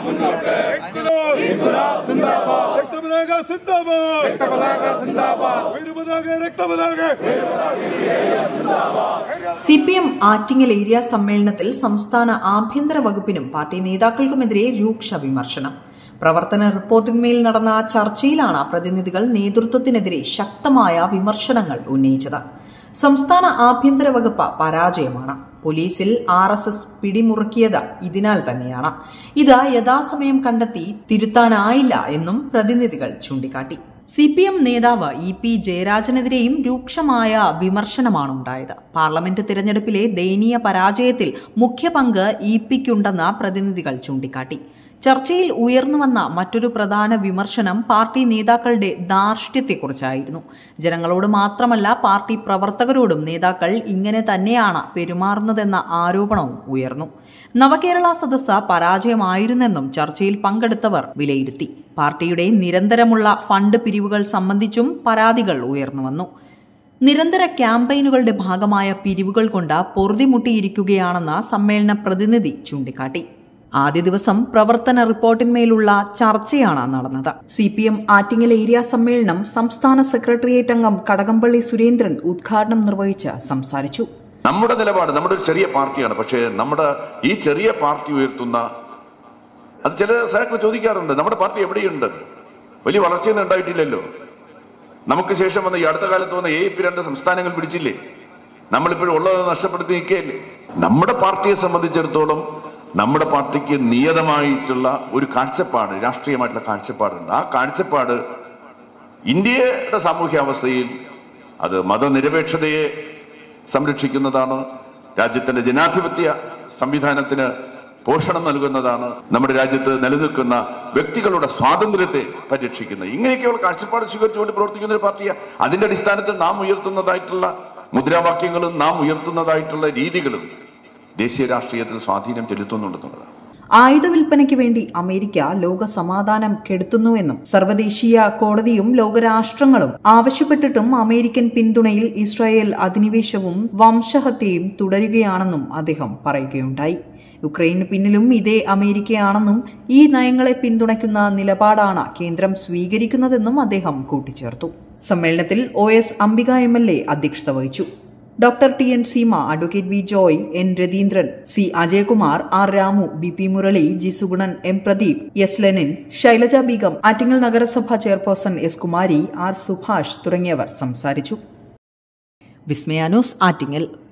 രക്തപതാക സിന്ദാബാദ് രക്തപതാക സിന്ദാബാദ് വീരപതാക രക്തപതാക C P M Attingal area സമ്മേളനത്തിൽ സംസ്ഥാന ആഭ്യന്തര വകുപ്പിനും പാർട്ടി നേതാക്കൾക്കുമെതിരെ രൂക്ഷ വിമർശനം പ്രവർത്തന റിപ്പോർട്ടിന്മേൽ നടന്ന ചർച്ചയിലാണ് പ്രതിനിധികൾ നേതൃത്വത്തിനെതിരെ ശക്തമായ വിമർശനങ്ങൾ ഉന്നയിച്ചത് സംസ്ഥാന ആഭ്യന്തര വകുപ്പ് പരാജയമാണ് പോലീസിൽ ആർ എസ് എസ് പിടിമുറുക്കിയത് ഇതിനാൽ തന്നെയാണ് ഇത് യഥാസമയം കണ്ടെത്തി തിരുത്താനായില്ല എന്നും പ്രതിനിധികൾ ചൂണ്ടിക്കാട്ടി സി പി എം നേതാവ് ഇ പി ജയരാജനെതിരെയും രൂക്ഷമായ വിമർശനമാണ് ഉണ്ടായത് പാർലമെന്റ് തിരഞ്ഞെടുപ്പിലെ ദയനീയ പരാജയത്തിൽ മുഖ്യ പങ്ക് ഇ പിക്കുണ്ടെന്ന് പ്രതിനിധികൾ ചൂണ്ടിക്കാട്ടി ചർച്ചയിൽ ഉയർന്നുവന്ന മറ്റൊരു പ്രധാന വിമർശനം പാർട്ടി നേതാക്കളുടെ ധാർഷ്ട്യത്തെക്കുറിച്ചായിരുന്നു ജനങ്ങളോട് മാത്രമല്ല പാർട്ടി പ്രവർത്തകരോടും നേതാക്കൾ ഇങ്ങനെ തന്നെയാണ് പെരുമാറുന്നതെന്ന ആരോപണവും ഉയർന്നു നവകേരള സദസ്സ് പരാജയമായിരുന്നെന്നും ചർച്ചയിൽ പങ്കെടുത്തവർ വിലയിരുത്തി പാർട്ടിയുടെ നിരന്തരമുള്ള ഫണ്ട് പിരിവുകൾ സംബന്ധിച്ചും പരാതികൾ ഉയർന്നുവന്നു നിരന്തര ക്യാമ്പയിനുകളുടെ ഭാഗമായ പിരിവുകൾ കൊണ്ട് പൊറുതിമുട്ടിയിരിക്കുകയാണെന്ന് സമ്മേളന പ്രതിനിധി ചൂണ്ടിക്കാട്ടി ആദ്യ ദിവസം പ്രവർത്തന റിപ്പോർട്ടിന്മേലുള്ള ചർച്ചയാണ് നടന്നത് C P M Attingal area സമ്മേളനം സംസ്ഥാന സെക്രട്ടേറിയറ്റ് അംഗം കടകംപള്ളി സുരേന്ദ്രൻ ഉദ്ഘാടനം നിർവഹിച്ച് സംസാരിച്ചു നമ്മുടെ നിലപാട് നമ്മുടെ ഒരു ചെറിയ പാർട്ടിയാണ് പക്ഷേ നമ്മുടെ ഈ ചെറിയ പാർട്ടി ഉയർത്തുന്ന അത് ചില സഹാക്കൾ ചോദിക്കാറുണ്ട് നമ്മുടെ പാർട്ടി എവിടെയുണ്ട് വലിയ വളർച്ചയൊന്നും ഉണ്ടായിട്ടില്ലല്ലോ നമുക്ക് ശേഷം വന്ന ഈ അടുത്ത കാലത്ത് വന്ന എ പി രണ്ട് സംസ്ഥാനങ്ങൾ പിടിച്ചില്ലേ നമ്മളിപ്പോഴും ഉള്ളത് നഷ്ടപ്പെടുത്തി നിൽക്കുകയല്ലേ നമ്മുടെ പാർട്ടിയെ സംബന്ധിച്ചിടത്തോളം നമ്മുടെ പാർട്ടിക്ക് നിയതമായിട്ടുള്ള ഒരു കാഴ്ചപ്പാട് രാഷ്ട്രീയമായിട്ടുള്ള കാഴ്ചപ്പാടുണ്ട് ആ കാഴ്ചപ്പാട് ഇന്ത്യയുടെ സാമൂഹ്യാവസ്ഥയിൽ അത് മതനിരപേക്ഷതയെ സംരക്ഷിക്കുന്നതാണ് രാജ്യത്തിന്റെ ജനാധിപത്യ സംവിധാനത്തിന് പോഷണം നൽകുന്നതാണ് നമ്മുടെ രാജ്യത്ത് നിലനിൽക്കുന്ന വ്യക്തികളുടെ സ്വാതന്ത്ര്യത്തെ പരിരക്ഷിക്കുന്നത് ഇങ്ങനെയൊക്കെയുള്ള കാഴ്ചപ്പാട് സ്വീകരിച്ചുകൊണ്ട് പ്രവർത്തിക്കുന്ന ഒരു പാർട്ടിയാണ് അതിന്റെ അടിസ്ഥാനത്തിൽ നാം ഉയർത്തുന്നതായിട്ടുള്ള മുദ്രാവാക്യങ്ങളും നാം ഉയർത്തുന്നതായിട്ടുള്ള രീതികളും ദേശീയ രാഷ്ട്രീയത്തിൽ സ്വാധീനം ചെലുത്തുന്നുണ്ടെന്നുള്ളതാണ് ആയുധ വിൽപ്പനയ്ക്ക് വേണ്ടി അമേരിക്ക ലോക സമാധാനം കെടുത്തുന്നുവെന്നും സർവ്വദേശീയ കോടതിയും ലോകരാഷ്ട്രങ്ങളും ആവശ്യപ്പെട്ടിട്ടും അമേരിക്കൻ പിന്തുണയിൽ ഇസ്രായേൽ അധിനിവേശവും വംശഹത്യയും തുടരുകയാണെന്നും അദ്ദേഹം പറയുകയുണ്ടായി യുക്രൈന് പിന്നിലും ഇതേ അമേരിക്കയാണെന്നും ഈ നയങ്ങളെ പിന്തുണയ്ക്കുന്ന നിലപാടാണ് കേന്ദ്രം സ്വീകരിക്കുന്നതെന്നും അദ്ദേഹം കൂട്ടിച്ചേർത്തു സമ്മേളനത്തിൽ O S Ambika M L A അധ്യക്ഷത വഹിച്ചു doctor T N Seema advocate V Joy N Ratheendran C Ajayakumar R Ramu B P Murali G Sugunan M Pradeep S Lenin Shailaja Beegum Attingal നഗരസഭ chairperson S Kumari R Subhash തുടങ്ങിയവർ സംസാരിച്ചു വിസ്മയാനൂസ് ആറ്റിങ്ങൽ